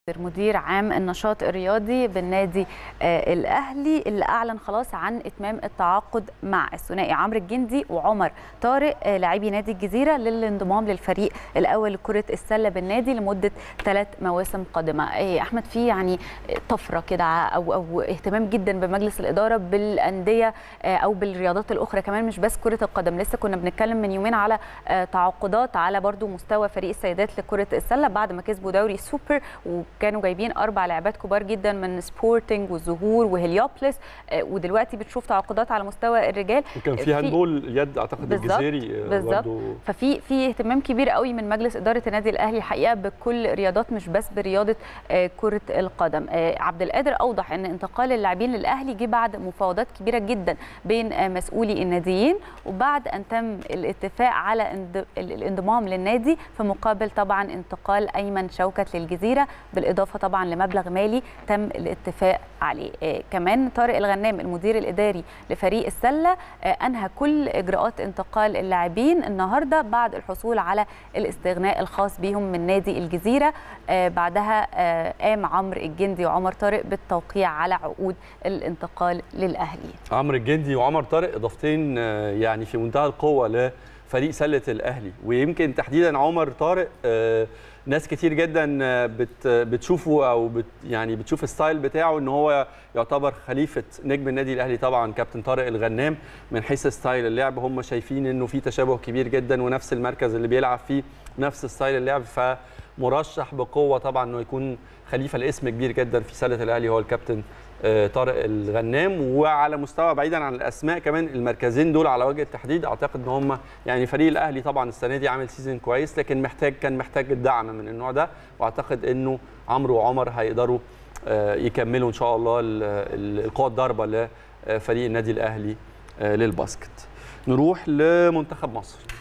مدير عام النشاط الرياضي بالنادي آه، الاهلي اللي اعلن خلاص عن اتمام التعاقد مع الثنائي عمرو الجندي وعمر طارق آه، لاعبي نادي الجزيره للانضمام للفريق الاول لكره السله بالنادي لمده ثلاث مواسم قادمه آه، احمد في يعني طفره كده او او اهتمام جدا بمجلس الاداره بالانديه آه، او بالرياضات الاخرى كمان مش بس كره القدم لسه كنا بنتكلم من يومين على آه، تعاقدات على برضو مستوى فريق السيدات لكره السله بعد ما كسبوا دوري سوبر وكانوا جايبين اربع لاعبات كبار جدا من سبورتنج والزهور وهليوبلس آه، ودلوقتي بتشوف تعاقدات على مستوى الرجال وكان في في- هاندبول يد اعتقد بالظبط، الجزيري آه، بالظبط. برضو ففي في اهتمام كبير قوي من مجلس اداره النادي الاهلي الحقيقه بكل رياضات مش بس برياضه آه، كره القدم آه، عبد القادر اوضح ان انتقال اللاعبين للاهلي جه بعد مفاوضات كبيره جدا بين آه، مسؤولي الناديين وبعد ان تم الاتفاق على اند- ال- الانضمام للنادي في مقابل طبعا انتقال ايمن شوكت للجزيره بالاضافه طبعا لمبلغ مالي تم الاتفاق عليه آه، كمان طارق الغنام المدير الاداري لفريق السله آه، انهى كل اجراءات انتقال اللاعبين النهارده بعد الحصول على الاستغناء الخاص بيهم من نادي الجزيره آه، بعدها آه، قام عمرو الجندي وعمر طارق بالتوقيع على عقود الانتقال للاهلي عمرو الجندي وعمر طارق اضافتين آه، يعني في منتهى القوه لفريق سله الاهلي ويمكن تحديدا عمر طارق آه، ناس كتير جدا آه، بت بتشوفه او بت يعني بتشوف الستايل بتاعه ان هو يعتبر خليفه نجم النادي الاهلي طبعا كابتن طارق الغنام من حيث ستايل اللعب هم شايفين انه في تشابه كبير جدا ونفس المركز اللي بيلعب فيه نفس ستايل اللعب فمرشح بقوه طبعا انه يكون خليفه لاسم كبير جدا في سله الاهلي هو الكابتن آه، طارق الغنام وعلى مستوى بعيدا عن الاسماء كمان المركزين دول على وجه التحديد اعتقد ان هم يعني فريق الاهلي طبعا السنه دي عامل سيزون كويس لكن محتاج كان محتاج الدعم من النوع ده واعتقد انه عمرو وعمر هيقدروا آه، يكملوا ان شاء الله ال- ال- القوه الضاربه لفريق النادي الاهلي آه، للباسكت نروح لمنتخب مصر